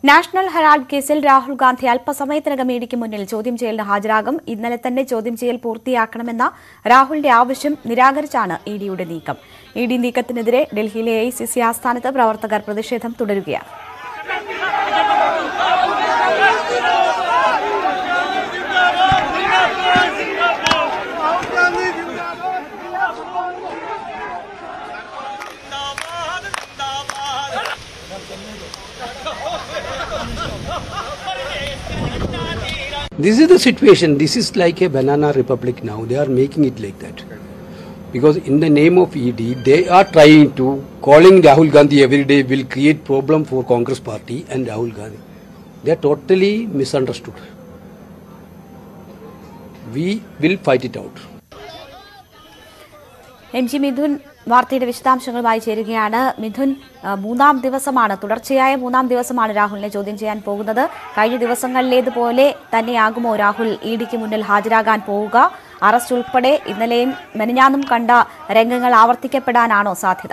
National Herald കേസിൽ രാഹുൽ ഗാന്ധി അല്പസമയത്തിനകം ഇഡിക്ക് മുന്നിൽ ചോദ്യം ചെയ്യലിന് ഹാജരാകും ഇന്നലെ തന്നെ ചോദ്യം ചെയ്യൽ പൂർത്തിയാക്കണമെന്ന രാഹുലിന്റെ ആവശ്യം നിരാകരിച്ചാണ് ഇ ഡിയുടെ നീക്കം ഇ ഡി നീക്കത്തിനെതിരെ ഡൽഹിയിലെ എ ഐ സി സി ആസ്ഥാനത്ത് പ്രവർത്തകർ പ്രതിഷേധം തുടരുകയാണ് This is the situation. This is like a banana republic now. They are making it like that. Because in the name of ED, they are trying to, calling Rahul Gandhi every day will create problem for Congress party and Rahul Gandhi. They are totally misunderstood. We will fight it out. M G Midhun വാർത്തയുടെ വിശദാംശങ്ങളുമായി ചേരുകയാണ് മിഥുൻ ആ, മൂന്നാം ദിവസമാണ് തുടർച്ചയായ മൂന്നാം ദിവസമാണ് രാഹുലിനെ ചോദ്യം ചെയ്യാൻ പോകുന്നത് കഴിഞ്ഞ ദിവസങ്ങളിലേതുപോലെ തന്നെയാകുമോ രാഹുൽ ഇ ഡിക്ക് മുന്നിൽ ഹാജരാകാൻ പോവുക അറസ്റ്റ് ഉൾപ്പെടെ ഇന്നലെയും മെനഞ്ഞാന്നും കണ്ട രംഗങ്ങൾ ആവർത്തിക്കപ്പെടാനാണോ സാധ്യത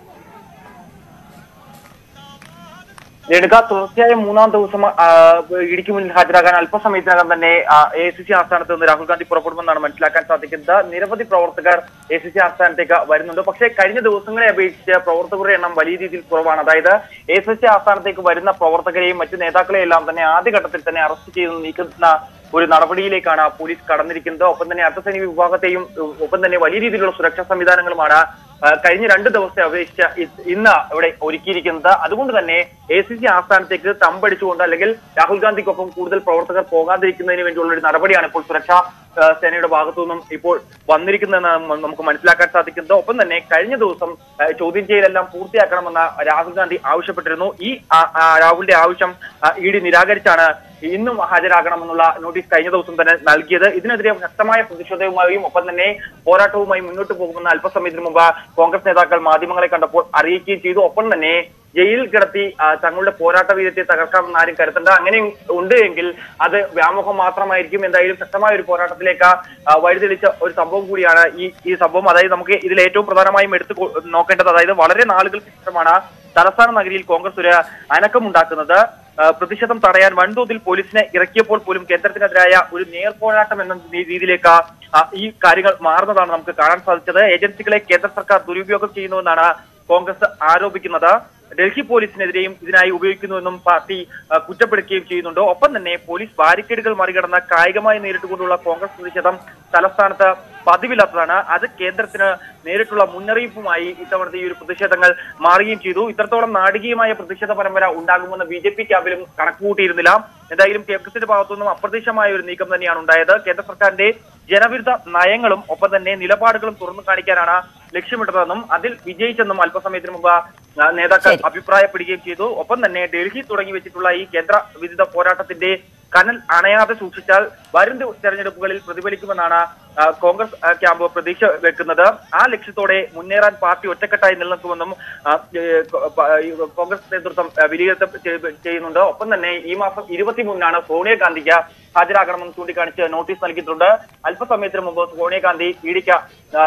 രേണുക തുടർച്ചയായ മൂന്നാം ദിവസം ആ, ഇടിക്ക് മുന്നിൽ ഹാജരാകാൻ അല്പസമയത്തിനകം തന്നെ എ സി സി ആസ്ഥാനത്ത് നിന്ന് രാഹുൽ ഗാന്ധി പുറപ്പെടുമെന്നാണ് മനസ്സിലാക്കാൻ സാധിക്കുന്നത് നിരവധി പ്രവർത്തകർ എ സി സി ആസ്ഥാനത്തേക്ക് വരുന്നുണ്ട് പക്ഷേ കഴിഞ്ഞ ദിവസങ്ങളെ അപേക്ഷിച്ച് പ്രവർത്തകരുടെ എണ്ണം വലിയ രീതിയിൽ കുറവാണ് അതായത് എ സി സി ആസ്ഥാനത്തേക്ക് വരുന്ന പ്രവർത്തകരെയും മറ്റു നേതാക്കളെയും എല്ലാം തന്നെ ആദ്യഘട്ടത്തിൽ തന്നെ അറസ്റ്റ് ചെയ്ത് നീക്കുന്ന ഒരു നടപടിയിലേക്കാണ് പോലീസ് കടന്നിരിക്കുന്നത് ഒപ്പം തന്നെ അർദ്ധസൈനിക വിഭാഗത്തെയും ഒപ്പം തന്നെ വലിയ രീതിയിലുള്ള സുരക്ഷാ സംവിധാനങ്ങളുമാണ് ആ, കഴിഞ്ഞ രണ്ട് ദിവസത്തെ അപേക്ഷിച്ച് ഇ- ഇന്ന് ഇവിടെ ഒരുക്കിയിരിക്കുന്നത് അതുകൊണ്ട് തന്നെ എ സി സി ആസ്ഥാനത്തേക്ക് തമ്പടിച്ചുകൊണ്ട് അല്ലെങ്കിൽ രാഹുൽ ഗാന്ധിക്കൊപ്പം കൂടുതൽ പ്രവർത്തകർ പോകാതിരിക്കുന്നതിന് വേണ്ടിയുള്ള ഒരു നടപടിയാണ് ഇപ്പോൾ സുരക്ഷാ ആ, സേനയുടെ ഭാഗത്തു നിന്നും ഇപ്പോൾ വന്നിരിക്കുന്നതെന്ന് ന- നമുക്ക് മനസ്സിലാക്കാൻ സാധിക്കുന്നത് ഒപ്പം തന്നെ കഴിഞ്ഞ ദിവസം ആ, ചോദ്യം ചെയ്യലെല്ലാം പൂർത്തിയാക്കണമെന്ന് രാഹുൽ ഗാന്ധി ആവശ്യപ്പെട്ടിരുന്നു ഈ ആ, ആ, രാഹുലിന്റെ ആവശ്യം ഇ ഡി നിരാകരിച്ചാണ് ഇന്നും ഹാജരാകണമെന്നുള്ള നോട്ടീസ് കഴിഞ്ഞ ദിവസം തന്നെ നൽകിയത് ഇതിനെതിരെ ശക്തമായ പ്രതിഷേധവുമായും ഒപ്പം തന്നെ പോരാട്ടവുമായി മുന്നോട്ട് പോകുമെന്ന് അല്പസമയത്തിന് മുമ്പ് കോൺഗ്രസ് നേതാക്കൾ മാധ്യമങ്ങളെ കണ്ടപ്പോൾ അറിയിക്കുകയും ചെയ്തു ഒപ്പം തന്നെ ജയിലിൽ കിടത്തി ആ, തങ്ങളുടെ പോരാട്ട വീരത്തെ തകർക്കാമെന്ന് ആരും കരുതണ്ട അങ്ങനെ ഉണ്ട് എങ്കിൽ അത് വ്യാമോഹം മാത്രമായിരിക്കും എന്തായാലും ശക്തമായ ഒരു പോരാട്ടത്തിലേക്ക് ആ, വഴിതെളിച്ച ഒരു സംഭവം കൂടിയാണ് ഈ ഈ സംഭവം അതായത് നമുക്ക് ഇതിൽ ഏറ്റവും പ്രധാനമായും എടുത്തു കൊ- നോക്കേണ്ടത് അതായത് വളരെ നാളുകൾക്ക് ശേഷമാണ് തലസ്ഥാന നഗരിയിൽ കോൺഗ്രസ് ഒരു അനക്കമുണ്ടാക്കുന്നത് ആ, പ്രതിഷേധം തടയാൻ വൻതോതിൽ പോലീസിനെ ഇറക്കിയപ്പോൾ പോലും കേന്ദ്രത്തിനെതിരായ ഒരു നേർപോരാട്ടം എന്ന രീ- രീതിയിലേക്ക് ആ, ഈ കാര്യങ്ങൾ മാറുന്നതാണ് നമുക്ക് കാണാൻ സാധിച്ചത് ഏജൻസികളെ കേന്ദ്ര സർക്കാർ ദുരുപയോഗം ചെയ്യുന്നുവെന്നാണ് കോൺഗ്രസ് ആരോപിക്കുന്നത് ഡൽഹി പോലീസിനെതിരെയും ഇതിനായി ഉപയോഗിക്കുന്നുവെന്നും പാർട്ടി ആ, കുറ്റപ്പെടുത്തുകയും ചെയ്യുന്നുണ്ട് ഒപ്പം തന്നെ പോലീസ് ബാരിക്കേഡുകൾ മറികടന്ന കായികമായി നേരിട്ടുകൊണ്ടുള്ള കോൺഗ്രസ് പ്രതിഷേധം തലസ്ഥാനത്ത് പതിവില്ലാത്തതാണ് അത് കേന്ദ്രത്തിന് നേരിട്ടുള്ള മുന്നറിയിപ്പുമായി ഇത്തവണത്തെ ഈ ഒരു പ്രതിഷേധങ്ങൾ മാറുകയും ചെയ്തു ഇത്രത്തോളം നാടകീയമായ പ്രതിഷേധ പരമ്പര ഉണ്ടാകുമെന്ന് ബി ജെ പി ക്യാമ്പിലും കണക്കുകൂട്ടിയിരുന്നില്ല എന്തായാലും കേന്ദ്രത്തിന്റെ ഭാഗത്തുനിന്നും അപ്രതീക്ഷിതമായ ഒരു നീക്കം തന്നെയാണ് ഉണ്ടായത് കേന്ദ്ര സർക്കാരിന്റെ ജനവിരുദ്ധ നയങ്ങളും ഒപ്പം തന്നെ നിലപാടുകളും തുറന്നു കാണിക്കാനാണ് ലക്ഷ്യമിട്ടതെന്നും അതിൽ വിജയിച്ചെന്നും അല്പസമയത്തിന് മുമ്പ് ആ, നേതാക്കൾ ശരി. അഭിപ്രായപ്പെടുകയും ചെയ്തു ഒപ്പം തന്നെ ഡൽഹി തുടങ്ങി വെച്ചിട്ടുള്ള ഈ കേന്ദ്ര വിരുദ്ധ പോരാട്ടത്തിന്റെ കനൽ അണയാതെ സൂക്ഷിച്ചാൽ വരും ദിവ- തെരഞ്ഞെടുപ്പുകളിൽ പ്രതിഫലിക്കുമെന്നാണ് ആ, കോൺഗ്രസ് ആ, ക്യാമ്പ് പ്രതീക്ഷ വെക്കുന്നത് ആ ലക്ഷ്യത്തോടെ മുന്നേറാൻ പാർട്ടി ഒറ്റക്കെട്ടായി നിലനിൽക്കുമെന്നും ആ, ഏ, കോ- പ- ഈ കോൺഗ്രസ് നേതൃത്വം ആ, വിലയിരുത്തം ചെയ്- ചെയ്യുന്നുണ്ട് ഒപ്പം തന്നെ ഈ മാസം ഇരുപത്തിമൂന്നിനാണ് സോണിയാഗാന്ധിക്ക് ഹാജരാകണമെന്ന് ചൂണ്ടിക്കാണിച്ച് നോട്ടീസ് നൽകിയിട്ടുണ്ട് അല്പസമയത്തിന് മുമ്പ് സോണിയാഗാന്ധി ഇടിക്ക്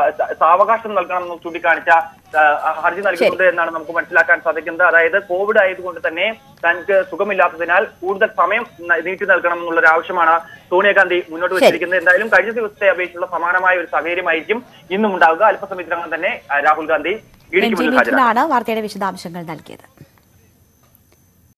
സാവകാശം നൽകണമെന്ന് ചൂണ്ടിക്കാണിച്ച ആ, ഹർജി നൽകിയിട്ടുണ്ട് എന്നാണ് നമുക്ക് മനസ്സിലാക്കാൻ സാധിക്കുന്നത് അതായത് കോവിഡ് ആയതുകൊണ്ട് തന്നെ തനിക്ക് സുഖമില്ലാത്തതിനാൽ കൂടുതൽ സമയം ന- നീട്ടി നൽകണം എന്നുള്ള ഒരു ആവശ്യമാണ് സോണിയാഗാന്ധി മുന്നോട്ട് വെച്ചിരിക്കുന്നത് എന്തായാലും കഴിഞ്ഞ ദിവസത്തെ അപേക്ഷയുള്ള സമാനമായ ഒരു സാഹചര്യമായിരിക്കും ഇന്നും ഉണ്ടാവുക അല്പസമയത്തിനകം തന്നെ ആ, രാഹുൽ ഗാന്ധി എം ഇടിക്ക് ജി മുന്നിൽ ഹാജരാകും മിഥുനാണ് വാർത്തയുടെ വിശദാംശങ്ങൾ നൽകിയത്